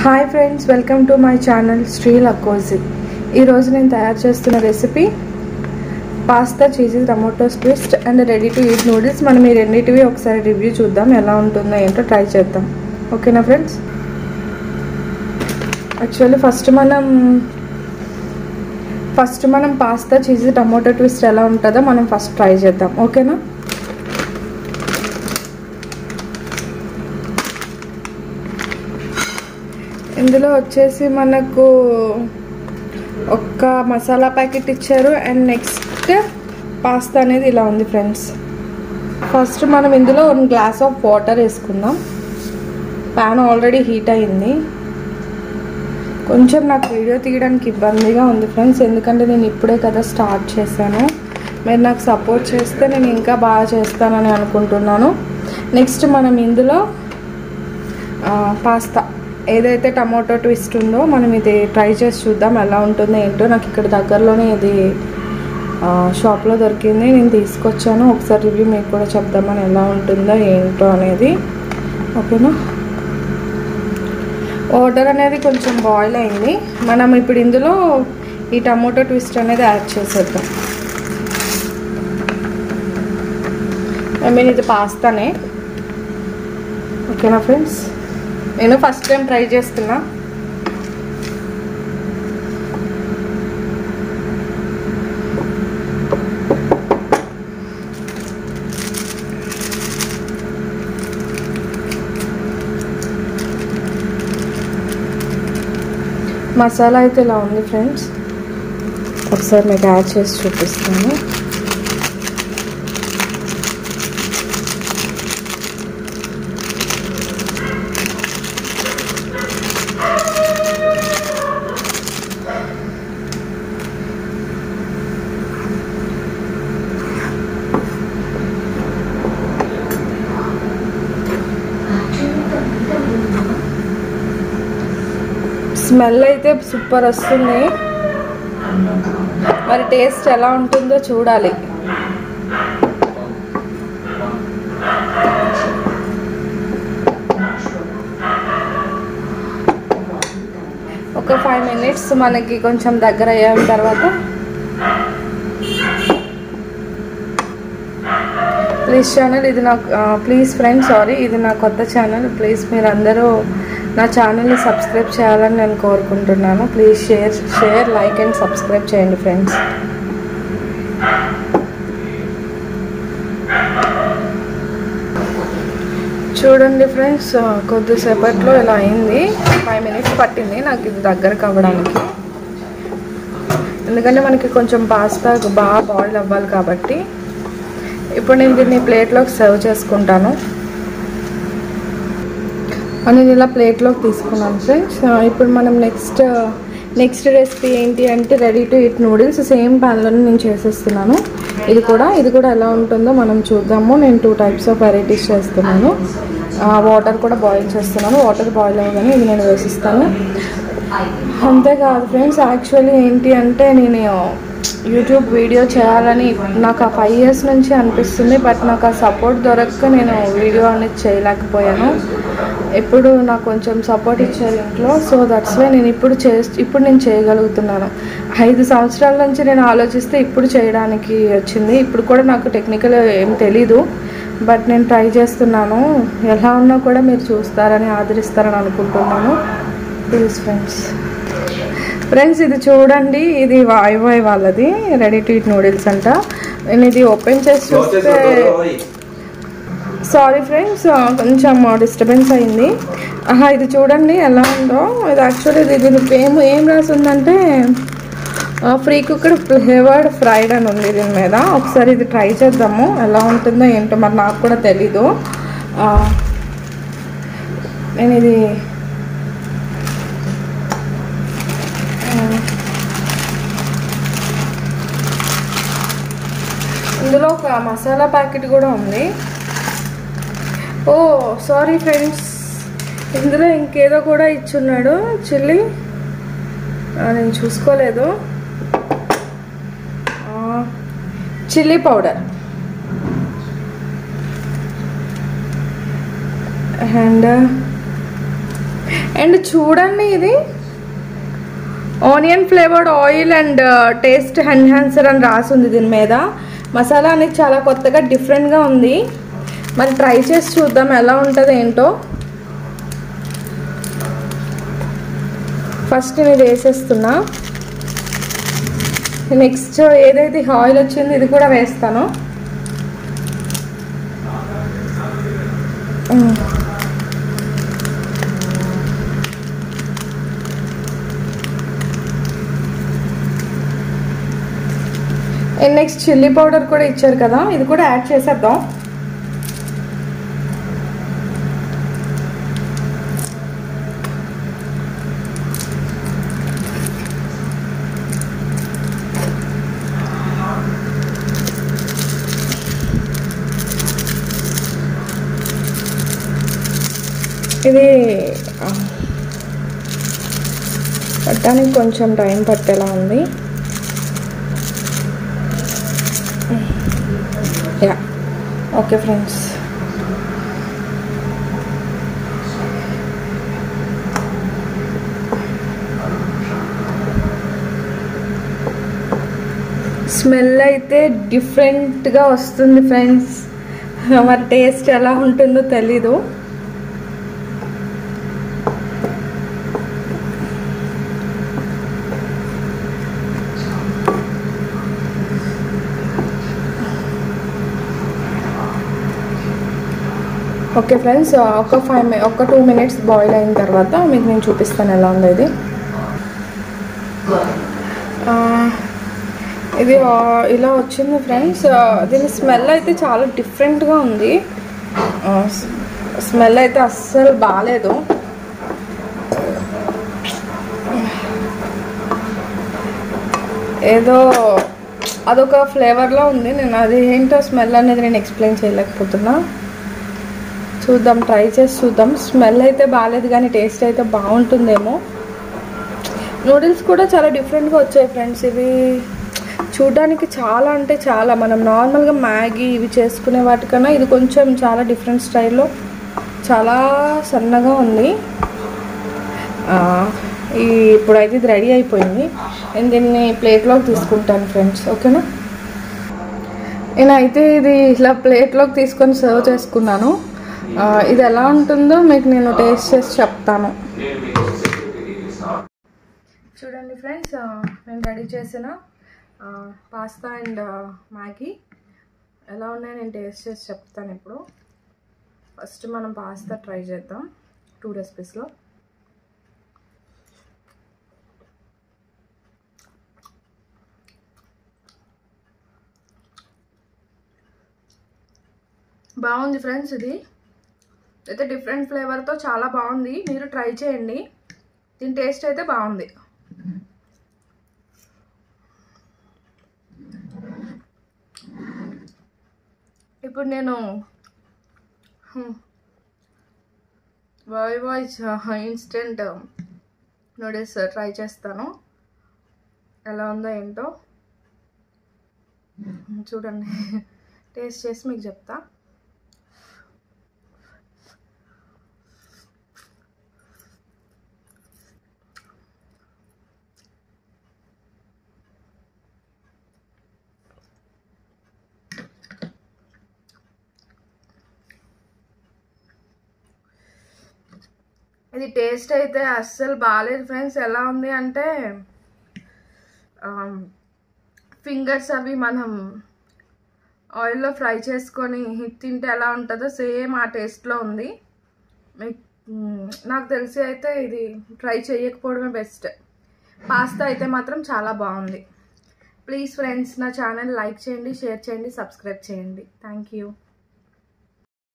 Hi friends welcome to my channel Sri లకోజీ ఈరోజు నేను తయారు చేస్తున్న recipe pasta cheesy tomato twist and ready to eat noodles మనం ఈ రెండింటివి ఒకసారి రివ్యూ చూద్దాం ఎలా ఉంటుందో ఏంటో ట్రై చేద్దాం ఓకేనా ఫ్రెండ్స్ యాక్చువల్లీ ఫస్ట్ మనం ఫస్ట్ మనం పాస్తా చీజీ టమాటో ట్విస్ట్ ఎలా ఉంటుందో మనం ఫస్ట్ ట్రై చేద్దాం ఓకేనా ఇందులో వచ్చేసి మనకు ఒక్క మసాలా ప్యాకెట్ ఇచ్చారు అండ్ నెక్స్ట్ పాస్తా అనేది ఇలా ఉంది ఫ్రెండ్స్ ఫస్ట్ మనం ఇందులో వన్ గ్లాస్ ఆఫ్ వాటర్ వేసుకుందాం ప్యాన్ ఆల్రెడీ హీట్ అయింది కొంచెం నాకు వీడియో తీయడానికి ఇబ్బందిగా ఉంది ఫ్రెండ్స్ ఎందుకంటే నేను ఇప్పుడే కదా స్టార్ట్ చేశాను మీరు నాకు సపోర్ట్ చేస్తే నేను ఇంకా బాగా చేస్తానని అనుకుంటున్నాను నెక్స్ట్ మనం ఇందులో పాస్తా ఏదైతే టమాటో ట్విస్ట్ ఉందో మనం ఇది ట్రై చేసి చూద్దాం ఎలా ఉంటుందో ఏంటో నాకు ఇక్కడ దగ్గరలోనే ఇది షాప్లో దొరికింది నేను తీసుకొచ్చాను ఒకసారి రివ్యూ మీకు కూడా చెప్దామని ఎలా ఉంటుందో ఏంటో అనేది ఓకేనా వాటర్ అనేది కొంచెం బాయిల్ అయింది మనం ఇప్పుడు ఇందులో ఈ టమాటో ట్విస్ట్ అనేది యాడ్ చేసేద్దాం ఐ మీన్ ఇది పాస్తానే ఓకేనా ఫ్రెండ్స్ నేను ఫస్ట్ టైం ట్రై చేస్తున్నా మసాలా అయితే ఇలా ఉంది ఫ్రెండ్స్ ఒకసారి మీకు యాడ్ చేసి చూపిస్తాను స్మెల్ అయితే సూపర్ వస్తుంది మరి టేస్ట్ ఎలా ఉంటుందో చూడాలి ఒక ఫైవ్ మినిట్స్ మనకి కొంచెం దగ్గర అయిన తర్వాత ప్లీజ్ ఛానల్ ఇది నా ప్లీజ్ ఫ్రెండ్ సారీ ఇది నా కొత్త ఛానల్ ప్లీజ్ మీరు అందరూ నా ఛానల్ని సబ్స్క్రైబ్ చేయాలని నేను కోరుకుంటున్నాను please share share like and subscribe చేయండి ఫ్రెండ్స్ చూడండి ఫ్రెండ్స్ కొద్దిసేపట్లో ఇలా అయింది ఫైవ్ మినిట్స్ పట్టింది నాకు ఇది దగ్గరకు అవ్వడానికి ఎందుకంటే మనకి కొంచెం పాస్తా బాగా బాయిల్ అవ్వాలి కాబట్టి ఇప్పుడు నేను దీన్ని ప్లేట్లోకి సర్వ్ చేసుకుంటాను నేను ఇలా ప్లేట్లోకి తీసుకున్నాను ఫ్రెండ్స్ ఇప్పుడు మనం నెక్స్ట్ నెక్స్ట్ రెసిపీ ఏంటి అంటే ready to eat noodles same ప్యాన్లోనే నేను చేసేస్తున్నాను ఇది కూడా ఇది కూడా ఎలా ఉంటుందో మనం చూద్దాము నేను టూ టైప్స్ ఆఫ్ వెరైటీస్ చేస్తున్నాను వాటర్ కూడా బాయిల్ చేస్తున్నాను వాటర్ బాయిల్ అవ్వగానే ఇది నేను వేసిస్తాను అంతేకాదు ఫ్రెండ్స్ యాక్చువల్లీ ఏంటి అంటే నేను యూట్యూబ్ వీడియో చేయాలని నాకు ఆ ఫైవ్ ఇయర్స్ నుంచి అనిపిస్తుంది బట్ నాకు ఆ సపోర్ట్ దొరక్క నేను వీడియో అనేది చేయలేకపోయాను ఎప్పుడు నాకు కొంచెం సపోర్ట్ ఇచ్చారు ఇంట్లో సో దట్స్ వై నేను ఇప్పుడు చే ఇప్పుడు నేను చేయగలుగుతున్నాను ఐదు సంవత్సరాల నుంచి నేను ఆలోచిస్తే ఇప్పుడు చేయడానికి వచ్చింది ఇప్పుడు కూడా నాకు టెక్నికల్ ఏం తెలీదు బట్ నేను ట్రై చేస్తున్నాను ఎలా ఉన్నా కూడా మీరు చూస్తారని ఆదరిస్తారని అనుకుంటున్నాను ప్లీజ్ ఫ్రెండ్స్ ఫ్రెండ్స్ ఇది చూడండి ఇది వాయ్ వాయ్ వాళ్ళది రెడీ టు ఇట్ నూడిల్స్ అంట నేను ఇది ఓపెన్ చేసి చూస్తే సారీ ఫ్రెండ్స్ కొంచెం డిస్టర్బెన్స్ అయింది ఆహా ఇది చూడండి ఎలా ఉందో ఇది యాక్చువల్లీ ఇది దీని ఏం ఏం రాసి ఉందంటే ఫ్రీ కుక్కర్ ఫ్లేవర్డ్ ఫ్రైడ్ అని ఉంది దీని మీద ఒకసారి ఇది ట్రై చేద్దాము ఎలా ఉంటుందో ఏంటో మరి నాకు కూడా తెలీదు నేను ఇది ఇందులో ఒక మసాలా ప్యాకెట్ కూడా ఉంది ఓ సారీ ఫ్రెండ్స్ ఇందులో ఇంకేదో కూడా ఇచ్చున్నాడు చిల్లీ నేను చూసుకోలేదు చిల్లీ పౌడర్ అండ్ అండ్ చూడండి ఇది onion flavoured oil and taste enhancer అని రాసింది దీని మీద మసాలా అనేది చాలా కొత్తగా డిఫరెంట్గా ఉంది మరి ట్రై చేసి చూద్దాం ఎలా ఉంటుంది ఏంటో ఫస్ట్ నేను ఇది వేసేస్తున్నా నెక్స్ట్ ఏదైతే ఆయిల్ వచ్చిందో ఇది కూడా వేస్తాను మ్మ్. అండ్ నెక్స్ట్ చిల్లీ పౌడర్ కూడా ఇచ్చారు కదా ఇది కూడా యాడ్ చేసేద్దాం ఇది ఆ, పట్టడానికి కొంచెం టైం పట్టేలా ఉంది యా ఓకే ఫ్రెండ్స్ స్మెల్ అయితే డిఫరెంట్గా వస్తుంది ఫ్రెండ్స్ మరి టేస్ట్ ఎలా ఉంటుందో తెలీదు ఓకే ఫ్రెండ్స్ ఒక ఫైవ్ మి ఒక టూ మినిట్స్ బాయిల్ అయిన తర్వాత మీకు నేను చూపిస్తాను ఎలా ఉంది ఇది ఆ, ఇది ఆ, ఇలా వచ్చింది ఫ్రెండ్స్ ఆ, దీని స్మెల్ అయితే చాలా డిఫరెంట్గా ఉంది స్మెల్ అయితే అస్సలు బాగాలేదు ఏదో అదొక ఫ్లేవర్లో ఉంది నేను అది ఏంటో స్మెల్ అనేది నేను ఎక్స్ప్లెయిన్ చేయలేకపోతున్నా చూద్దాం ట్రై చేసి చూద్దాం స్మెల్ అయితే బాగాలేదు కానీ టేస్ట్ అయితే బాగుంటుందేమో నూడిల్స్ కూడా చాలా డిఫరెంట్గా వచ్చాయి ఫ్రెండ్స్ ఇవి చూడడానికి చాలా అంటే చాలా మనం నార్మల్గా మ్యాగీ ఇవి చేసుకునే వాటికన్నా ఇది కొంచెం చాలా డిఫరెంట్ స్టైల్లో చాలా సన్నగా ఉంది ఆ, ఈ ఇప్పుడైతే ఇది రెడీ అయిపోయింది నేను దీన్ని ప్లేట్లోకి తీసుకుంటాను ఫ్రెండ్స్ ఓకేనా నేనైతే ఇది ఇలా ప్లేట్లోకి తీసుకొని సర్వ్ చేసుకున్నాను ఆ, ఇది ఎలా ఉంటుందో మీకు నేను టేస్ట్ చేసి చెప్తాను చూడండి ఫ్రెండ్స్ నేను రెడీ చేసిన పాస్తా అండ్ మ్యాగీ ఎలా ఉన్నాయో నేను టేస్ట్ చేసి చెప్తాను ఇప్పుడు ఫస్ట్ మనం పాస్తా ట్రై చేద్దాం టూ రెసిపీస్లో బాగుంది ఫ్రెండ్స్ ఇది అయితే డిఫరెంట్ ఫ్లేవర్తో చాలా బాగుంది మీరు ట్రై చేయండి దీని టేస్ట్ అయితే బాగుంది ఇప్పుడు నేను boy boys instant noodles try చేస్తాను ఎలా ఉందో ఏంటో చూడండి టేస్ట్ చేసి మీకు చెప్తా ఇది టేస్ట్ అయితే అస్సలు బాగాలేదు ఫ్రెండ్స్ ఎలా ఉంది అంటే ఫింగర్స్ అవి మనం ఆయిల్లో ఫ్రై చేసుకొని తింటే ఎలా ఉంటుందో సేమ్ ఆ టేస్ట్లో ఉంది మీకు మ్, నాకు తెలిసి అయితే ఇది ట్రై చేయకపోవడమే బెస్ట్ పాస్తా అయితే మాత్రం చాలా బాగుంది ప్లీజ్ ఫ్రెండ్స్ నా ఛానల్ లైక్ చేయండి షేర్ చేయండి సబ్స్క్రైబ్ చేయండి థ్యాంక్ యూ